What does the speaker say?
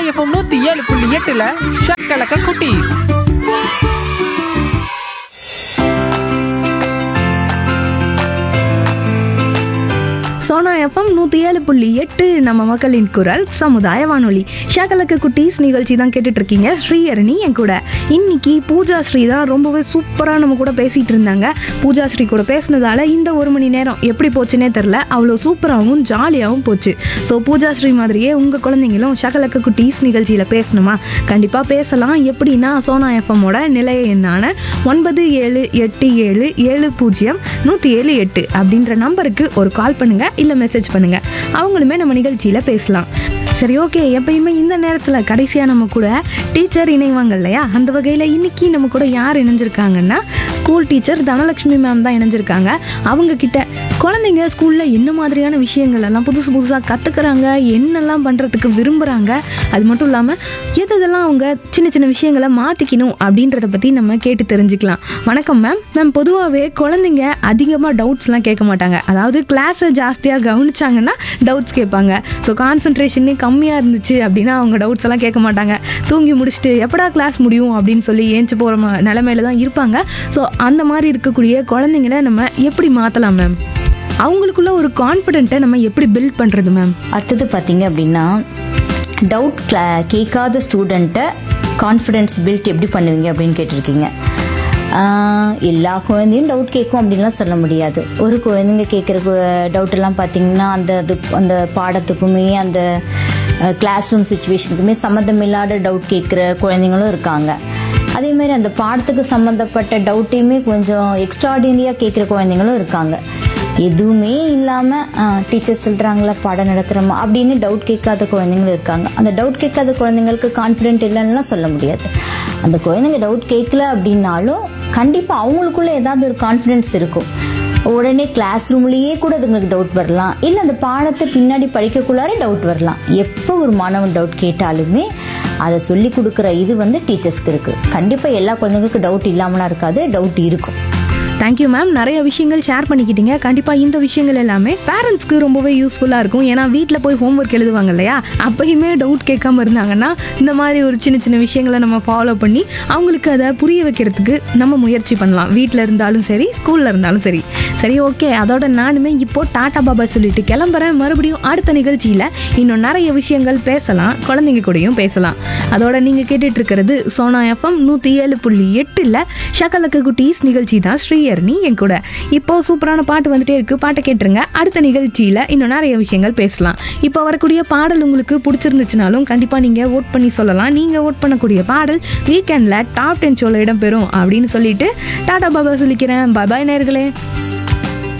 FM நூத்தி ஏழு புள்ளி எட்டுல ஷக்கலக்க குட்டி சோனா எஃப்எம் நூற்றி ஏழு புள்ளி எட்டு நம்ம மக்களின் குரல் சமுதாய வானொலி ஷாக்கலக்கு குட்டீஸ் நிகழ்ச்சி தான் கேட்டுட்டு இருக்கீங்க ஸ்ரீஹரணி என் கூட இன்னைக்கு பூஜா ஸ்ரீ தான் ரொம்பவே சூப்பராக நம்ம கூட பேசிட்டு இருந்தாங்க பூஜா ஸ்ரீ கூட பேசினதால இந்த ஒரு மணி நேரம் எப்படி போச்சுன்னே தெரில அவ்வளோ சூப்பராகவும் ஜாலியாகவும் போச்சு ஸோ பூஜா ஸ்ரீ மாதிரியே உங்கள் குழந்தைங்களும் ஷகலக்க குட்டீஸ் நிகழ்ச்சியில் பேசணுமா கண்டிப்பாக பேசலாம் எப்படின்னா சோனா எஃப்எம்மோட நிலைய எண்ணான ஒன்பது ஏழு எட்டு ஏழு ஏழு பூஜ்ஜியம் நூற்றி ஏழு எட்டு அப்படின்ற நம்பருக்கு ஒரு கால் பண்ணுங்க இல்லை மெசேஜ் பண்ணுங்க அவங்களுமே நம்ம நிகழ்ச்சியில் பேசலாம் சரி ஓகே எப்பயுமே இந்த நேரத்தில் கடைசியாக நம்ம கூட டீச்சர் இணைவாங்க இல்லையா அந்த வகையில் இன்னைக்கு நம்ம கூட யார் இணைஞ்சிருக்காங்கன்னா ஸ்கூல் டீச்சர் தனலட்சுமி மேம் தான் இணைஞ்சிருக்காங்க அவங்க கிட்ட குழந்தைங்க ஸ்கூலில் என்ன மாதிரியான விஷயங்கள் எல்லாம் புதுசு புதுசாக கற்றுக்குறாங்க என்னெல்லாம் பண்ணுறதுக்கு விரும்புகிறாங்க அது மட்டும் இல்லாமல் எது எதெல்லாம் அவங்க சின்ன சின்ன விஷயங்களை மாற்றிக்கணும் அப்படின்றத பற்றி நம்ம கேட்டு தெரிஞ்சுக்கலாம் வணக்கம் மேம் மேம் பொதுவாகவே குழந்தைங்க அதிகமாக டவுட்ஸ்லாம் கேட்க மாட்டாங்க அதாவது கிளாஸை ஜாஸ்தியாக கவனிச்சாங்கன்னா டவுட்ஸ் கேட்பாங்க ஸோ கான்சன்ட்ரேஷன் கம்மியாக இருந்துச்சு அப்படின்னா அவங்க டவுட்ஸ் எல்லாம் கேட்க மாட்டாங்க தூங்கி முடிச்சுட்டு எப்படா கிளாஸ் முடியும் அப்படின்னு சொல்லி ஏஞ்சி போகிற ம நிலமையில தான் இருப்பாங்க ஸோ அந்த மாதிரி இருக்கக்கூடிய குழந்தைங்கள நம்ம எப்படி மாற்றலாம் மேம் அவங்களுக்குள்ள ஒரு கான்ஃபிடென்ட்டை நம்ம எப்படி பில்ட் பண்ணுறது மேம் அடுத்தது பார்த்தீங்க அப்படின்னா டவுட் கேட்காத ஸ்டூடெண்ட்டை கான்ஃபிடென்ஸ் பில்ட் எப்படி பண்ணுவீங்க அப்படின்னு கேட்டிருக்கீங்க ஆஹ் எல்லா குழந்தையும் டவுட் கேட்கும் அப்படின்லாம் சொல்ல முடியாது ஒரு குழந்தைங்க கேட்குற டவுட் எல்லாம் பார்த்தீங்கன்னா அந்த அது அந்த பாடத்துக்குமே அந்த கிளாஸ் ரூம் சுச்சுவேஷனுக்குமே சம்மந்தமில்லாத டவுட் கேட்குற குழந்தைங்களும் இருக்காங்க அதே மாதிரி அந்த பாடத்துக்கு சம்மந்தப்பட்ட டவுட்டையுமே கொஞ்சம் எக்ஸ்ட்ராடினரியாக கேட்குற குழந்தைங்களும் இருக்காங்க எதுவுமே இல்லாமல் டீச்சர் சொல்கிறாங்களா பாடம் நடத்துகிறோமா அப்படின்னு டவுட் கேட்காத குழந்தைங்களும் இருக்காங்க அந்த டவுட் கேட்காத குழந்தைங்களுக்கு கான்ஃபிடென்ட் இல்லைன்னுலாம் சொல்ல முடியாது அந்த குழந்தைங்க டவுட் கேட்கல அப்படின்னாலும் கண்டிப்பாக அவங்களுக்குள்ள ஏதாவது ஒரு கான்ஃபிடென்ஸ் இருக்கும் உடனே கிளாஸ் ரூம்லயே கூட அதுங்களுக்கு டவுட் வரலாம் இல்லை அந்த பாடத்தை பின்னாடி படிக்கக்குள்ளாரே டவுட் வரலாம் எப்போ ஒரு மாணவன் டவுட் கேட்டாலுமே அதை சொல்லி கொடுக்குற இது வந்து டீச்சர்ஸ்க்கு இருக்கு கண்டிப்பாக எல்லா குழந்தைங்களுக்கும் டவுட் இல்லாமலாம் இருக்காது டவுட் இருக்கும் தேங்க்யூ மேம் நிறைய விஷயங்கள் ஷேர் பண்ணிக்கிட்டீங்க கண்டிப்பாக இந்த விஷயங்கள் எல்லாமே பேரண்ட்ஸ்க்கு ரொம்பவே யூஸ்ஃபுல்லாக இருக்கும் ஏன்னா வீட்டில் போய் ஹோம்ஒர்க் எழுதுவாங்க இல்லையா அப்பயுமே டவுட் கேட்காம இருந்தாங்கன்னா இந்த மாதிரி ஒரு சின்ன சின்ன விஷயங்களை நம்ம ஃபாலோ பண்ணி அவங்களுக்கு அதை புரிய வைக்கிறதுக்கு நம்ம முயற்சி பண்ணலாம் வீட்டில் இருந்தாலும் சரி ஸ்கூலில் இருந்தாலும் சரி சரி ஓகே அதோட நானுமே இப்போ டாடா பாபா சொல்லிட்டு கிளம்புறேன் மறுபடியும் அடுத்த நிகழ்ச்சியில் இன்னும் நிறைய விஷயங்கள் பேசலாம் குழந்தைங்க கூடயும் பேசலாம் அதோட நீங்கள் கேட்டுட்டு இருக்கிறது சோனா எஃப்எம் நூற்றி ஏழு புள்ளி எட்டில் ஷகலக்கு குட்டீஸ் நிகழ்ச்சி தான் ஸ்ரீயர்னி என் கூட இப்போ சூப்பரான பாட்டு வந்துட்டே இருக்கு பாட்டை கேட்டுருங்க அடுத்த நிகழ்ச்சியில் இன்னும் நிறைய விஷயங்கள் பேசலாம் இப்போ வரக்கூடிய பாடல் உங்களுக்கு பிடிச்சிருந்துச்சுனாலும் கண்டிப்பாக நீங்கள் ஓட் பண்ணி சொல்லலாம் நீங்கள் ஓட் பண்ணக்கூடிய பாடல் வீக்கெண்டில் டாப் டென் ஷோவில் இடம்பெறும் அப்படின்னு சொல்லிட்டு டாடா பாபா சொல்லிக்கிறேன் பாய் நேர்களே